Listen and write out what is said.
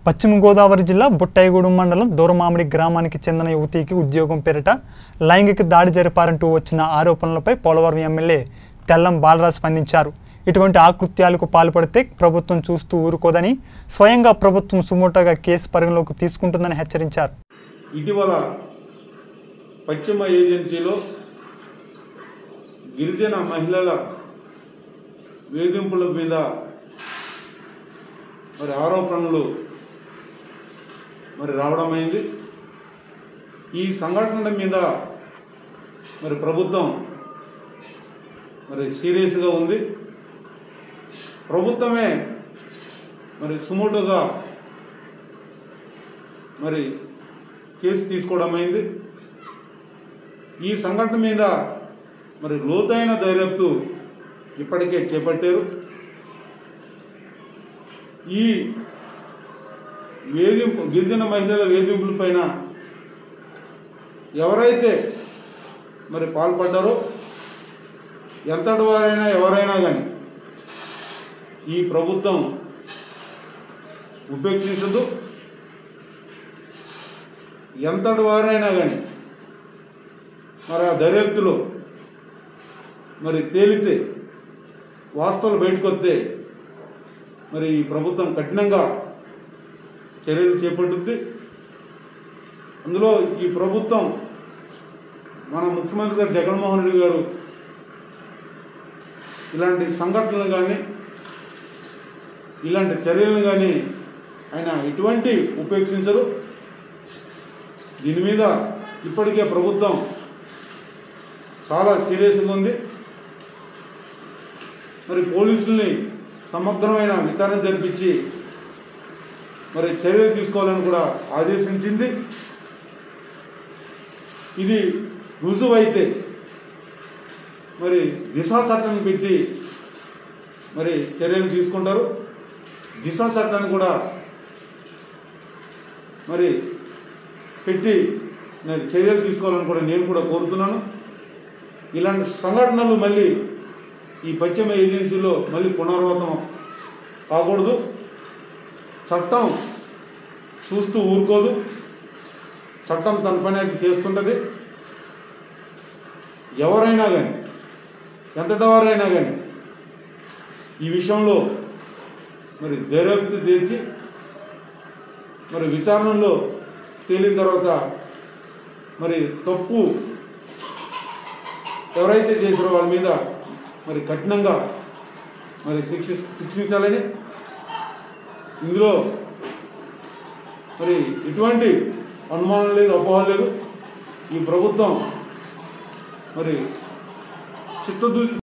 పశ్చిమ గోదావరి జిల్లా బుట్టాయిగూడెం మండలం దూరమామిడి గ్రామానికి చెందిన యువతికి ఉద్యోగం పేరిట లైంగిక దాడి జరిపారంటూ వచ్చిన ఆరోపణలపై పోలవరం ఎమ్మెల్యే తెల్లం బాలరాజు స్పందించారు ఇటువంటి ఆకృత్యాలకు పాల్పడితే ప్రభుత్వం చూస్తూ ఊరుకోదని స్వయంగా ప్రభుత్వం సుమోటోగా కేసు పరిగణలోకి తీసుకుంటుందని హెచ్చరించారు ఇటీవల పశ్చిమ ఏజెన్సీలో గిరిజన మహిళల వేధింపుల మీద మరి ఆరోపణలు మరి రావడమైంది ఈ సంఘటన మీద మరి ప్రభుత్వం మరి సీరియస్గా ఉంది ప్రభుత్వమే మరి సుమోటుగా మరి కేసు తీసుకోవడం అయింది ఈ సంఘటన మీద మరి లోతైన దర్యాప్తు ఇప్పటికే చేపట్టారు ఈ వేధింపు గిరిజన మహిళల వేధింపుల పైన ఎవరైతే మరి పాల్పడ్డారో ఎంతటి వారైనా ఎవరైనా కానీ ఈ ప్రభుత్వం ఉపేక్షించదు ఎంతటి వారైనా కానీ మరి ఆ దర్యాప్తులో మరి తేలితే వాస్తవాలు బయటకు వస్తే మరి ఈ ప్రభుత్వం కఠినంగా చర్యలు చేపట్టుద్ది అందులో ఈ ప్రభుత్వం మన ముఖ్యమంత్రి గారు జగన్మోహన్ రెడ్డి గారు ఇలాంటి సంఘటనలు కానీ ఇలాంటి చర్యలను కానీ ఆయన ఎటువంటి ఉపేక్షించరు దీని మీద ఇప్పటికే ప్రభుత్వం చాలా సీరియస్గా ఉంది మరి పోలీసుల్ని సమగ్రమైన విచారణ జరిపించి మరి చర్యలు తీసుకోవాలని కూడా ఆదేశించింది ఇది రుజువైతే మరి దిశా చట్టం పెట్టి మరి చర్యలు తీసుకుంటారు దిశా చట్టాన్ని కూడా మరి పెట్టి మరి చర్యలు తీసుకోవాలని కూడా నేను కూడా కోరుతున్నాను ఇలాంటి సంఘటనలు మళ్ళీ ఈ పశ్చిమ ఏజెన్సీలో మళ్ళీ పునరావృతం కాకూడదు చట్టం చూస్తూ ఊరుకోదు చట్టం తన పని అది చేస్తుంటుంది ఎవరైనా కానీ ఎంతటి వారైనా కానీ ఈ విషయంలో మరి దర్యాప్తు తెచ్చి మరి విచారణలో తేలిన తర్వాత మరి తప్పు ఎవరైతే చేసారో వాళ్ళ మీద మరి కఠినంగా మరి శిక్షి శిక్షించాలని ఇందులో మరి ఎటువంటి అనుమానం లేదు అపోహ లేదు ఈ ప్రభుత్వం మరి చిత్తదూ